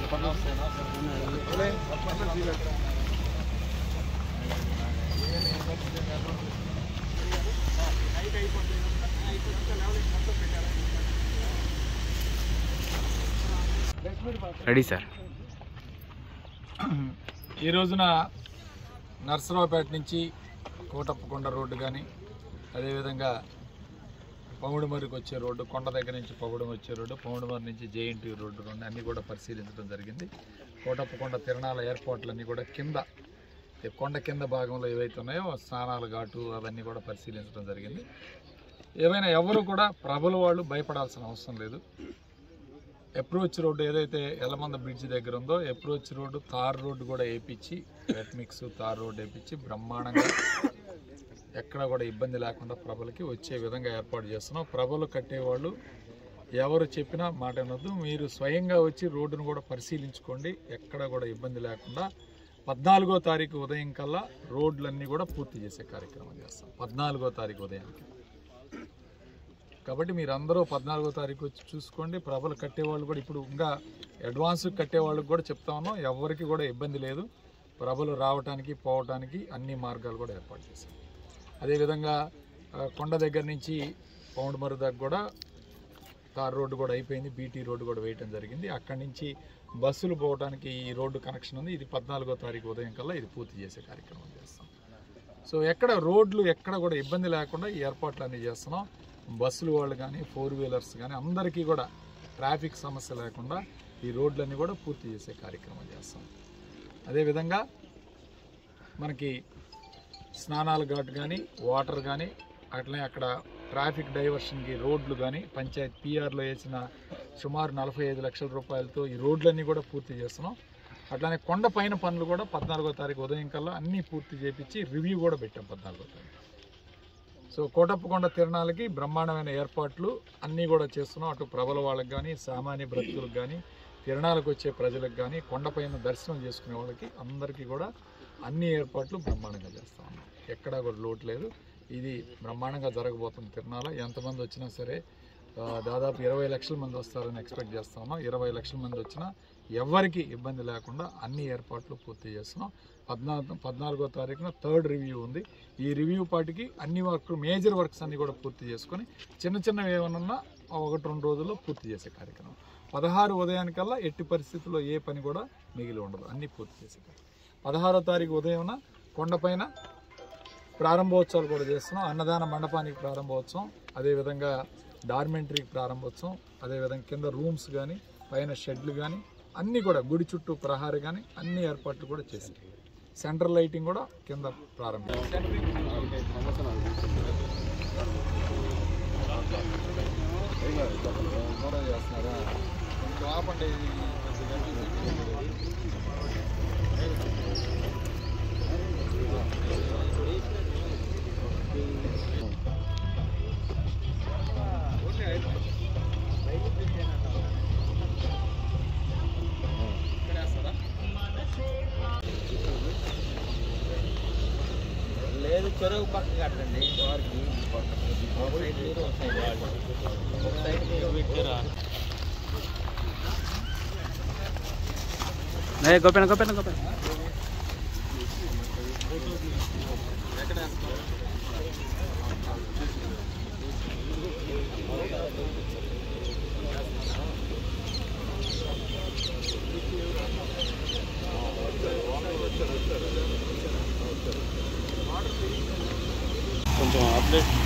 ready sir ఈ రోజున నర్సరావుపేట నుంచి కోటప్పకొండ రోడ్డు కానీ అదేవిధంగా పౌడుమరికి వచ్చే రోడ్డు కొండ దగ్గర నుంచి పౌడం వచ్చే రోడ్డు పౌడుమరి నుంచి జేఎన్టీ రోడ్డు రెండు అన్నీ కూడా పరిశీలించడం జరిగింది కోటప్పకొండ తిరణాల ఏర్పాట్లన్నీ కూడా కింద ఈ కొండ కింద భాగంలో ఏవైతే ఉన్నాయో స్నానాల ఘాటు అవన్నీ కూడా పరిశీలించడం జరిగింది ఏమైనా ఎవరు కూడా ప్రబల వాళ్ళు భయపడాల్సిన అవసరం లేదు అప్రోచ్ రోడ్డు ఏదైతే ఎలమంద బ్రిడ్జ్ దగ్గర ఉందో అప్రోచ్ రోడ్డు తార్ రోడ్డు కూడా వేయించి వెట్ మిక్స్ తార్ రోడ్డు వేయించి బ్రహ్మాండంగా ఎక్కడ కూడా ఇబ్బంది లేకుండా ప్రభలకి వచ్చే విధంగా ఏర్పాటు చేస్తున్నాం ప్రభలు కట్టేవాళ్ళు ఎవరు చెప్పినా మాట వినొద్దు మీరు స్వయంగా వచ్చి రోడ్డును కూడా పరిశీలించుకోండి ఎక్కడ కూడా ఇబ్బంది లేకుండా పద్నాలుగో తారీఖు ఉదయం కల్లా రోడ్లన్నీ కూడా పూర్తి చేసే కార్యక్రమం చేస్తాం పద్నాలుగో తారీఖు ఉదయానికి కాబట్టి మీరు అందరూ పద్నాలుగో తారీఖు వచ్చి చూసుకోండి ప్రభలు కట్టేవాళ్ళు కూడా ఇప్పుడు ఇంకా అడ్వాన్స్ కట్టేవాళ్ళకి కూడా చెప్తా ఉన్నాం ఎవరికి కూడా ఇబ్బంది లేదు ప్రభలు రావటానికి పోవటానికి అన్ని మార్గాలు కూడా ఏర్పాటు చేశాం అదేవిధంగా ఆ, కొండ దగ్గర నుంచి పౌండ్మరు దగ్గర కూడా తార్ రోడ్డు కూడా అయిపోయింది బీటీ రోడ్డు కూడా వేయటం జరిగింది అక్కడి నుంచి బస్సులు పోవడానికి ఈ రోడ్డు కనెక్షన్ ఉంది ఇది పద్నాలుగో తారీఖు ఉదయం కల్లా ఇది పూర్తి చేసే కార్యక్రమం చేస్తాం సో ఎక్కడ రోడ్లు ఎక్కడ కూడా ఇబ్బంది లేకుండా ఈ ఏర్పాట్లు అన్నీ చేస్తున్నాం బస్సులు వాళ్ళు కానీ ఫోర్ వీలర్స్ కానీ అందరికీ కూడా ట్రాఫిక్ సమస్య లేకుండా ఈ రోడ్లన్నీ కూడా పూర్తి చేసే కార్యక్రమం చేస్తాం అదేవిధంగా మనకి స్నానాల ఘాట్ కానీ వాటర్ కానీ అట్లనే అక్కడ ట్రాఫిక్ డైవర్షన్కి రోడ్లు కానీ పంచాయత్ పిఆర్లో వేసిన సుమారు నలభై ఐదు లక్షల రూపాయలతో ఈ రోడ్లన్నీ కూడా పూర్తి చేస్తున్నాం అట్లానే కొండ పైన పనులు కూడా పద్నాలుగో తారీఖు ఉదయం కల్లా అన్నీ పూర్తి చేపించి రివ్యూ కూడా పెట్టాం పద్నాలుగో తారీఖు సో కోటప్పకొండ తిరణాలకి బ్రహ్మాండమైన ఏర్పాట్లు అన్నీ కూడా చేస్తున్నాం అటు ప్రబల వాళ్ళకి కానీ సామాన్య భక్తులకు కానీ తిరణాలకు వచ్చే ప్రజలకు కానీ కొండపైన దర్శనం చేసుకునే వాళ్ళకి అందరికీ కూడా అన్ని ఏర్పాట్లు బ్రహ్మాండంగా చేస్తా ఉన్నాం ఎక్కడా కూడా లోటు లేదు ఇది బ్రహ్మాండంగా జరగబోతుంది తిరణాల ఎంతమంది వచ్చినా సరే ఆ, దాదాపు ఇరవై లక్షల మంది వస్తారని ఎక్స్పెక్ట్ చేస్తా ఉన్నాం ఇరవై లక్షల మంది వచ్చినా ఎవరికి ఇబ్బంది లేకుండా అన్ని ఏర్పాట్లు పూర్తి చేస్తున్నాం పద్నాలుగు పద్నాలుగో తారీఖున థర్డ్ రివ్యూ ఉంది ఈ రివ్యూ పాటికి అన్ని వర్క్ మేజర్ వర్క్స్ అన్ని కూడా పూర్తి చేసుకొని చిన్న చిన్నవి ఏమైనా ఉన్నా ఒకటి రెండు రోజుల్లో పూర్తి చేసే కార్యక్రమం పదహారు ఉదయానికల్లా ఎట్టి పరిస్థితుల్లో ఏ పని కూడా మిగిలి ఉండదు అన్ని పూర్తి చేసే కార్యక్రమం పదహారో తారీఖు ఉదయం కొండపైన ప్రారంభోత్సవాలు కూడా చేస్తున్నాం అన్నదాన మండపానికి ప్రారంభోత్సవం అదేవిధంగా డార్మెంటరీకి ప్రారంభోత్సవం అదేవిధంగా కింద రూమ్స్ కానీ పైన షెడ్లు కానీ అన్నీ కూడా గుడి చుట్టూ ప్రహారీ కానీ అన్ని ఏర్పాట్లు కూడా చేశారు సెంట్రల్ లైటింగ్ కూడా కింద ప్రారంభించారు చేస్తున్నారా కొంచెం ఆపండి లేదు చెరువు పక్క కట్టండి వారికి ఒక సైడ్ మీరు ఒక సైడ్ వాళ్ళు ఒక సైడ్ మీరు పెట్టారా ఏ గోపేన గోపేన గోపేన కొంచెం అప్డేట్